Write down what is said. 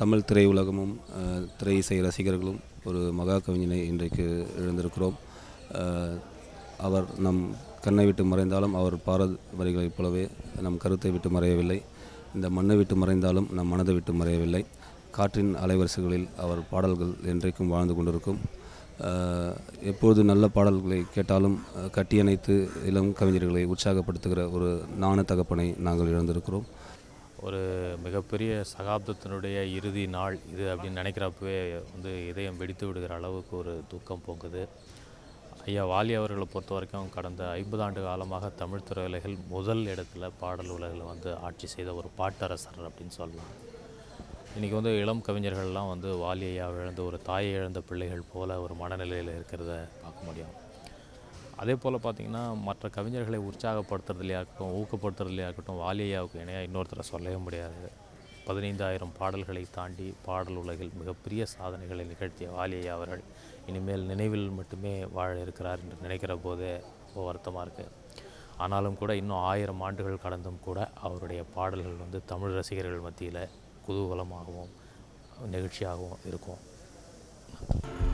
தமிழ் திரையுலகமும் அஹ், திரை இசை ரசிகர்களும் ஒரு மகா கவிஞனை இன்றைக்கு இழந்திருக்கிறோம் அஹ், அவர் நம் கண்ணை விட்டு மறைந்தாலும் அவர் பாரத் வரிகளைப் போலவே நம் கருத்தை விட்டு மறையவில்லை இந்த மண்ணை விட்டு மறைந்தாலும் நம் மனதை விட்டு மறையவில்லை காற்றின் அலைவரிசைகளில் அவர் பாடல்கள் என்றைக்கும் வாழ்ந்து கொண்டிருக்கும் அஹ், எப்போது நல்ல பாடல்களை கேட்டாலும் அஹ், கட்டியணைத்து இளம் கவிஞர்களை உற்சாகப்படுத்துகிற ஒரு நாண தகப்பனை நாங்கள் இழந்திருக்கிறோம் ஒரு மிகப்பெரிய சகாப்தத்தினுடைய இறுதி நாள் இது அப்படின்னு நினைக்கிறப்பவே வந்து இதயம் வெடித்து விடுகிற அளவுக்கு ஒரு துக்கம் பொங்குது ஐயா வாலி அவர்களை பொறுத்த வரைக்கும் கடந்த ஐம்பது ஆண்டு காலமாக தமிழ் திரையுலகில் முதல் இடத்துல பாடல் உலகில் வந்து ஆட்சி செய்த ஒரு பாட்டரசர் அப்படின்னு சொல்லலாம் இன்றைக்கி வந்து இளம் கவிஞர்கள்லாம் வந்து வாலி ஐயா இழந்த ஒரு தாயை இழந்த பிள்ளைகள் போல ஒரு மனநிலையில் இருக்கிறத பார்க்க முடியும் அதே போல் பார்த்திங்கன்னா மற்ற கவிஞர்களை உற்சாகப்படுத்துறதுலையா இருக்கட்டும் ஊக்கப்படுத்துறதுலையா இருக்கட்டும் வாலியாவுக்கு இணையாக இன்னொருத்தரை சொல்லவே முடியாது பதினைந்தாயிரம் பாடல்களை தாண்டி பாடல் உலகில் மிகப்பெரிய சாதனைகளை நிகழ்த்திய வாலியா அவர்கள் இனிமேல் நினைவில் மட்டுமே வாழ இருக்கிறார் என்று நினைக்கிற போதே ரொம்ப வருத்தமாக இருக்குது ஆனாலும் கூட இன்னும் ஆயிரம் ஆண்டுகள் கடந்தும் கூட அவருடைய பாடல்கள் வந்து தமிழ் ரசிகர்கள் மத்தியில் குதூகலமாகவும் நெகிழ்ச்சியாகவும் இருக்கும்